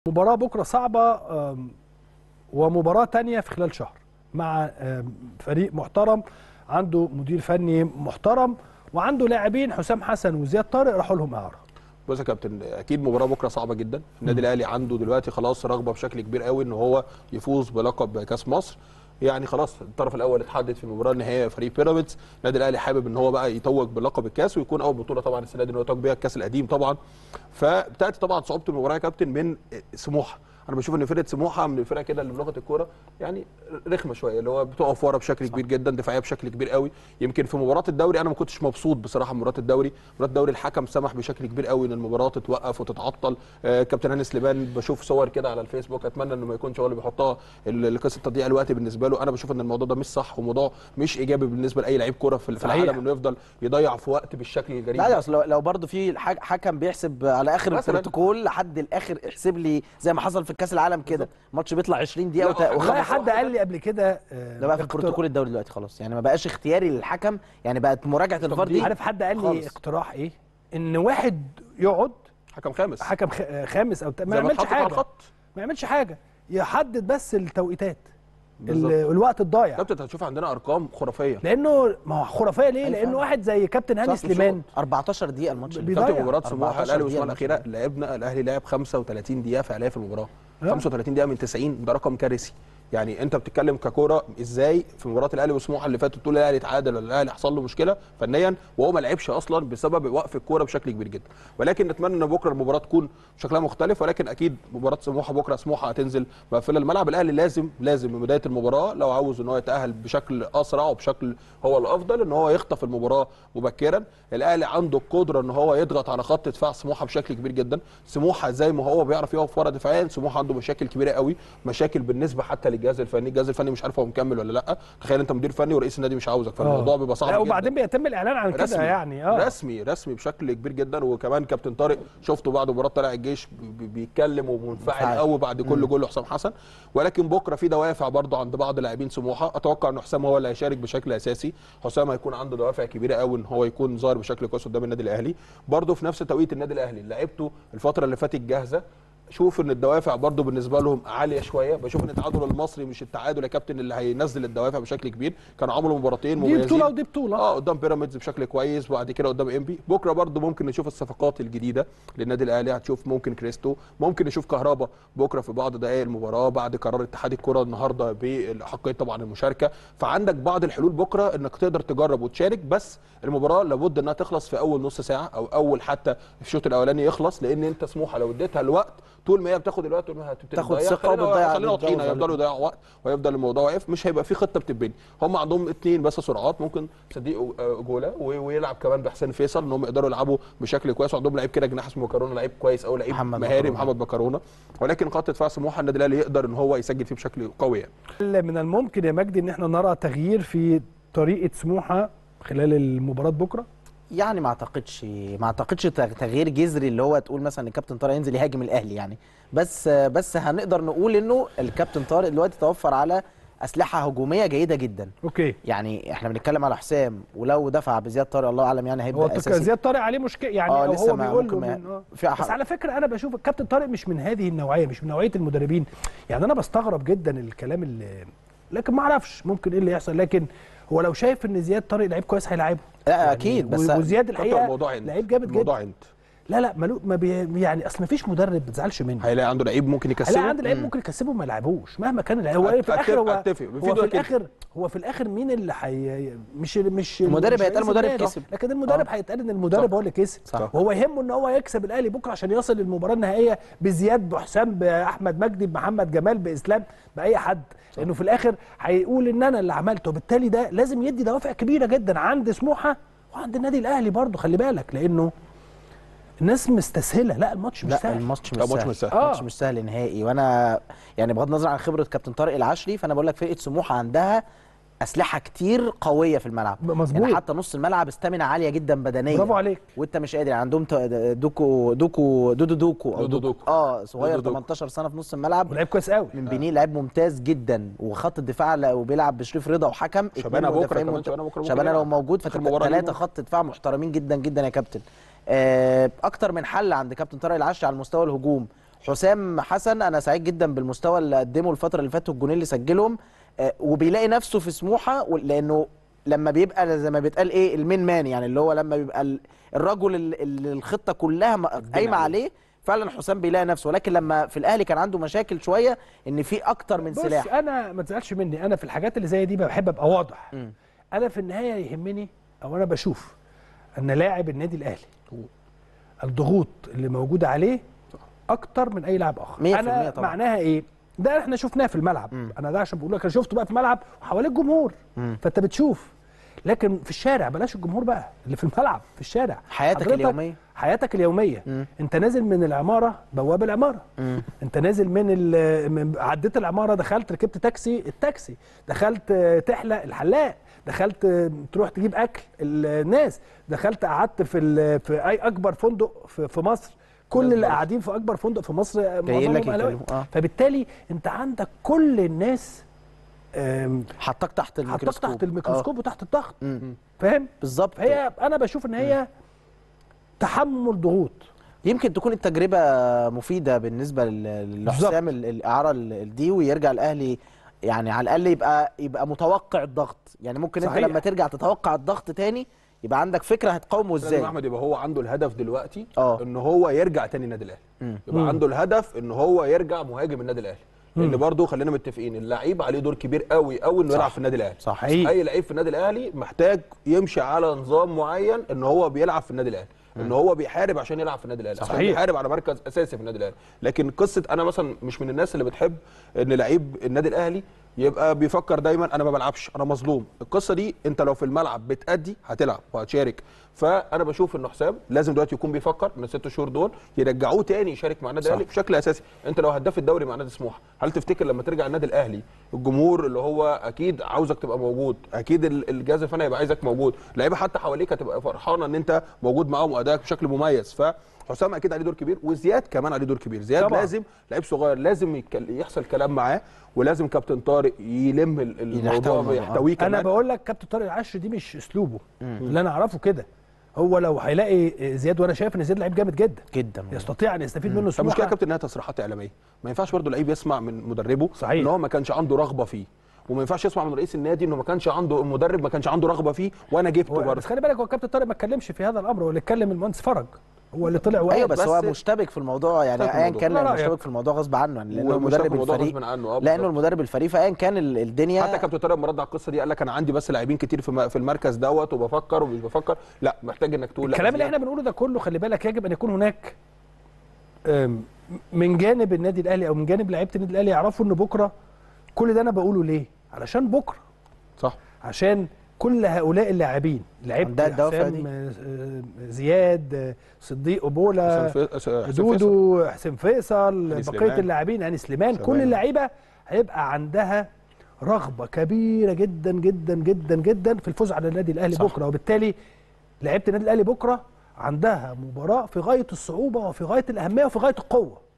مباراة بكرة صعبة آم، ومباراة تانية في خلال شهر مع آم، فريق محترم عنده مدير فني محترم وعنده لاعبين حسام حسن وزياد طارق راحوا لهم اعاره بص يا كابتن اكيد مباراه بكره صعبه جدا النادي الاهلي عنده دلوقتي خلاص رغبه بشكل كبير قوي ان هو يفوز بلقب كاس مصر يعني خلاص الطرف الاول اتحدد في المباراه النهائيه فريق بيراميدز النادي الاهلي حابب ان هو بقى يتوج بلقب الكاس ويكون اول بطوله طبعا السنه دي ان هو يتوج بيها الكاس القديم طبعا فبتاتي طبعا صعوبه المباراه يا كابتن من سموحه انا بشوف ان فرقه سموحه من الفرق كده اللي بلغه الكوره يعني رخمه شويه اللي هو بتقف ورا بشكل كبير جدا دفاعيه بشكل كبير قوي يمكن في مباراه الدوري انا ما كنتش مبسوط بصراحه من مباراه الدوري مباراه الدوري الحكم سمح بشكل كبير قوي ان المباراه تتوقف وتتعطل آه كابتن هاني سليمان بشوف صور كده على الفيسبوك اتمنى انه ما يكونش هو اللي بيحطها ال- قصه تضييع الوقت بالنسبه له انا بشوف ان الموضوع ده مش صح وموضوع مش ايجابي بالنسبه لاي لعيب كوره في في صحيح. العالم انه يفضل يضيع في وقت بالشكل الغريب لا ده. لا اصل لو, لو برضه في حك- حكم بيحسب على اخر مثلاً. البروتوكول لحد الاخر احسب لي زي ما حصل في كاس العالم كده ماتش بيطلع 20 دقيقه لا، وت- والله وخمس والله حد قال لي قبل كده آه، ده بقى في اقتراح- بروتوكول الدوري دلوقتي خلاص يعني ما بقاش اختياري للحكم يعني بقت مراجعه الفار دي عارف حد قال لي خالص. اقتراح ايه ان واحد يقعد حكم خامس حكم خ- آه، خامس او ت- ما زي ما يعملش اتحط على حاجه الخط ما يعملش حاجه يحدد بس التوقيتات ال- بالظبط. الوقت الضايع كابتن انت هتشوف عندنا ارقام خرافيه لانه ما هو خرافيه ليه؟ أيوة لانه فعلا. واحد زي كابتن هاني صح، سليمان 14 دقيقه الماتش اللي بيضيع. كابتن مباراه سموحه 14 الاهلي دقيقة واسماعيل الاخيره الماتش. لعبنا الاهلي لعب 35 دقيقه فعليا في المباراه آه. 35 دقيقه من 90 ده رقم كارثي يعني انت بتتكلم ككوره ازاي في مباراه الاهلي وسموحه اللي فاتت تقول الاهلي اتعادل ولا الاهلي حصل له مشكله فنيا وهو ما لعبش اصلا بسبب وقف الكوره بشكل كبير جدا ولكن نتمنى ان بكره المباراه تكون شكلها مختلف ولكن اكيد مباراه سموحه بكره سموحه هتنزل مقفله الملعب الاهلي لازم لازم من بدايه المباراه لو عاوز ان هو يتاهل بشكل اسرع وبشكل هو الافضل ان هو يخطف المباراه مبكرا الاهلي عنده القدره ان هو يضغط على خط دفاع سموحه بشكل كبير جدا سموحه زي ما هو بيعرف يقف ورا دفاعيا سموحه عنده مشاكل كبيره قوي مشاكل بالنسبه حتى للجهاز الفني الجهاز الفني مش عارف هو مكمل ولا لا تخيل انت مدير فني ورئيس النادي مش عاوزك فالموضوع بيبقى صعب لا جدا وبعدين بيتم الاعلان عن كده رسمي يعني اه رسمي رسمي بشكل كبير جدا وكمان كابتن طارق شفته بعد مباراه طلع الجيش بي- بيتكلم ومنفعل منفعل. قوي بعد كل جول لحسام حسن ولكن بكره في دوافع برضه عند بعض لاعبين سموحه اتوقع ان حسام هو اللي هيشارك بشكل اساسي حسام هيكون عنده دوافع كبيره قوي ان هو يكون ظاهر بشكل كويس قدام النادي الاهلي برضه في نفس توقيت النادي الاهلي لعيبته الفتره اللي فاتت جاهزه شوف ان الدوافع برضو بالنسبه لهم عاليه شويه بشوف ان التعادل المصري مش التعادل يا كابتن اللي هينزل الدوافع بشكل كبير كانوا عملوا مباراتين دي مميزين بطوله ودي بطوله اه قدام بيراميدز بشكل كويس وبعد كده قدام انبي بكره برضو ممكن نشوف الصفقات الجديده للنادي الاهلي هتشوف ممكن كريستو ممكن نشوف كهربا بكره في بعض دقائق المباراه بعد قرار اتحاد الكره النهارده باحقيه طبعا المشاركه فعندك بعض الحلول بكره انك تقدر تجرب وتشارك بس المباراه لابد انها تخلص في اول نص ساعه او اول حتى الشوط الاولاني يخلص لان انت سموحه لو اديتها الوقت طول ما هي بتاخد الوقت طول ما هتبتدي تاخد تضيع. ثقة خلينا- وبتضيع- خلينا واضحين بتجوز هيفضلوا يضيعوا وقت ويفضل الموضوع واقف مش هيبقى في خطه بتتبني هم عندهم اثنين بس سرعات ممكن صديق جولا و- ويلعب كمان بحسين فيصل ان هم يقدروا يلعبوا بشكل كويس وعندهم لعيب كده جناح اسمه مكرونه لعيب كويس او لعيب محمد مهاري مكرونة. محمد مكرونه ولكن خط دفاع سموحه النادي الاهلي يقدر ان هو يسجل فيه بشكل قوي يعني هل من الممكن يا مجدي ان احنا نرى تغيير في طريقه سموحه خلال المباراه بكره يعني ما اعتقدش ما اعتقدش تغ- تغيير جذري اللي هو تقول مثلا ان الكابتن طارق ينزل يهاجم الاهلي يعني بس بس هنقدر نقول انه الكابتن طارق دلوقتي توفر على اسلحه هجوميه جيده جدا اوكي يعني احنا بنتكلم على حسام ولو دفع بزياد طارق الله اعلم يعني هو هيبقى تك- اساسي زياد طارق عليه مشكله يعني اه أو لسه هو ما بيقول له ممكن ما- من آه. في بس أح- على فكره انا بشوف الكابتن طارق مش من هذه النوعيه مش من نوعيه المدربين يعني انا بستغرب جدا الكلام اللي لكن ما اعرفش ممكن ايه اللي يحصل لكن هو لو شايف ان زياد طارق لعيب كويس هيلاعبه لا اكيد بس و- وزياد كابتن الحقيقه الموضوع عند لعيب جامد الموضوع جدا عند لا لا ملو ما بي يعني اصل ما فيش مدرب ما تزعلش منه هيلاقي عنده لعيب ممكن يكسبه هيلاقي عندي لعيب ممكن يكسبه ما يلعبوش مهما كان اللاعب. هو أت- إيه في الاخر هو أتفق. في هو في دول كده. الاخر هو في الاخر مين اللي حي مش مش المدرب مش هيتقال رئيس مدرب النادي. كسب. لكن المدرب هيتقال ان المدرب صح. هو اللي كسب صح. وهو يهمه ان هو يكسب الاهلي بكره عشان يصل للمباراه النهائيه بزياد بحسام باحمد مجدي بمحمد جمال باسلام باي حد لانه في الاخر هيقول ان انا اللي عملته وبالتالي ده لازم يدي دوافع كبيره جدا عند سموحه وعند النادي الاهلي برضه خلي بالك لانه الناس مستسهله لا الماتش مش لا سهل الماتش مش لا، سهل الماتش مش سهل. آه. الماتش مش سهل نهائي وانا يعني بغض النظر عن خبره كابتن طارق العشري فانا بقول لك فرقه سموحه عندها اسلحه كتير قويه في الملعب مظبوط. يعني حتى نص الملعب استامينا عاليه جدا بدنيا برافو عليك وانت مش قادر يعني عندهم ت- دوكو دوكو دودو دوكو او دودو دوكو دوكو. اه صغير دودو دوكو. 18 سنه في نص الملعب ولعيب كويس قوي من بنيه لعيب ممتاز جدا وخط الدفاع لا- وبيلعب بشريف رضا وحكم اتنين شبانة بكرة مدافعين كمان، ممت- شبانة بكرة ممكن شبانة لو يلعب. موجود آخر مباراة ليه فثلاثه خط دفاع محترمين جدا جدا يا كابتن آه، اكتر من حل عند كابتن طارق العشري على المستوى الهجوم حسام حسن انا سعيد جدا بالمستوى اللي قدمه الفتره اللي فاتت والجونين اللي سجلهم آه، وبيلاقي نفسه في سموحه و- لانه لما بيبقى زي ما بيتقال ايه المين مان يعني اللي هو لما بيبقى ال- الرجل ال- اللي الخطه كلها م- قايمه عليه فعلا حسام بيلاقي نفسه ولكن لما في الاهلي كان عنده مشاكل شويه ان في اكتر من بص سلاح انا ما تزعلش مني انا في الحاجات اللي زي دي بحب ابقى واضح مم. انا في النهايه يهمني او انا بشوف ان لاعب النادي الاهلي الضغوط اللي موجوده عليه اكتر من اي لاعب اخر 100% انا طبعا. معناها ايه ده احنا شفناه في الملعب مم. انا ده عشان بقول لك انا شفته بقى في الملعب وحواليه الجمهور مم. فانت بتشوف لكن في الشارع بلاش الجمهور بقى اللي في الملعب في الشارع حياتك حضرتك اليومية. حياتك اليوميه مم. انت نازل من العماره بواب العماره مم. انت نازل من, ال- من عديت العماره دخلت ركبت تاكسي التاكسي دخلت آه، تحلق الحلاق دخلت آه، تروح تجيب اكل الناس دخلت قعدت في ال- في اي اكبر فندق في, في مصر كل اللي قاعدين في اكبر فندق في مصر آه، جايين لك معظمهم أهلاوية. يتكلموا، آه. فبالتالي انت عندك كل الناس آم، حطك تحت حطك الميكروسكوب تحت الميكروسكوب وتحت الضغط آه. مم. فاهم بالظبط فهي انا بشوف ان هي تحمل ضغوط يمكن تكون التجربة مفيدة بالنسبة لل- لحسام ال- الإعارة ال- دي ويرجع الأهلي يعني على الأقل يبقى يبقى متوقع الضغط يعني ممكن أنت صحيح. لما ترجع تتوقع الضغط تاني يبقى عندك فكرة هتقاومه لازم إزاي احمد يبقى هو عنده الهدف دلوقتي اه. ان هو يرجع تاني النادي الاهلي مم. يبقى مم. عنده الهدف ان هو يرجع مهاجم النادي الاهلي لان برضه خلينا متفقين اللعيب عليه دور كبير قوي قوي انه يلعب في النادي الاهلي صح حقيقي. اي لعيب في النادي الاهلي محتاج يمشي على نظام معين ان هو بيلعب في النادي الاهلي ان هو بيحارب عشان يلعب في النادي الاهلي عشان صحيح. بيحارب على مركز اساسي في النادي الاهلي لكن قصه انا مثلا مش من الناس اللي بتحب ان لعيب النادي الاهلي يبقى بيفكر دايما انا ما بلعبش انا مظلوم القصه دي انت لو في الملعب بتأدي هتلعب وهتشارك فانا بشوف ان حسام لازم دلوقتي يكون بيفكر ان الست شهور دول يرجعوه تاني يشارك مع النادي صح. الاهلي بشكل اساسي انت لو هداف الدوري مع نادي سموحه هل تفتكر لما ترجع النادي الاهلي الجمهور اللي هو اكيد عاوزك تبقى موجود اكيد ال- الجهاز الفني هيبقى عايزك موجود لعيبه حتى حواليك هتبقى فرحانه ان انت موجود معاهم وادائك بشكل مميز فحسام اكيد عليه دور كبير وزياد كمان عليه دور كبير زياد طبعا. لازم لعيب صغير لازم يتكل- يحصل كلام معاه ولازم كابتن طارق يلم ال- يحتوي الموضوع الموضوع. ويحتويه كمان انا بقول لك كابتن طارق العشر دي مش اسلوبه اللي انا اعرفه كده هو لو هيلاقي زياد وانا شايف ان زياد لعيب جامد جدا جدا يستطيع ان يستفيد منه المشكله يا سموحه كابتن انها تصريحات اعلاميه ما ينفعش برضه لعيب يسمع من مدربه صحيح. ان هو ما كانش عنده رغبه فيه وما ينفعش يسمع من رئيس النادي انه ما كانش عنده المدرب ما كانش عنده رغبه فيه وانا جبته هو برضه بس خلي بالك هو كابتن طارق ما اتكلمش في هذا الامر هو اللي اتكلم المهندس فرج هو اللي طلع وقال ايوه بس, بس- هو مشتبك في الموضوع يعني مشتبك في ايا الموضوع. كان لا لأنه رأيك. مشتبك في الموضوع غصب عنه يعني لانه ومشتبك في المدرب الموضوع الفريق غصب عنه، آه، لانه بالظبط. المدرب الفريق فايا كان ال- الدنيا حتى كابتن طارق مرد على القصه دي قال لك انا عندي بس لاعبين كتير في م- في المركز دوت وبفكر ومش بفكر لا محتاج انك تقول لا الكلام اللي زياد. احنا بنقوله ده كله خلي بالك يجب ان يكون هناك أم، من جانب النادي الاهلي او من جانب لعيبه النادي الاهلي يعرفوا ان بكره كل ده انا بقوله ليه علشان بكره صح عشان كل هؤلاء اللاعبين لعيبه عندها الدوافع حسام، دي. آه، آه، زياد آه، صديق اوبولا حسام في- حسام فيصل. دودو حسين فيصل هاني بقيه سليمان. اللاعبين هاني سليمان شباب. كل اللعيبه هيبقى عندها رغبه كبيره جدا جدا جدا جدا في الفوز على النادي الاهلي صح. بكره وبالتالي لعيبه النادي الاهلي بكره عندها مباراه في غايه الصعوبه وفي غايه الاهميه وفي غايه القوه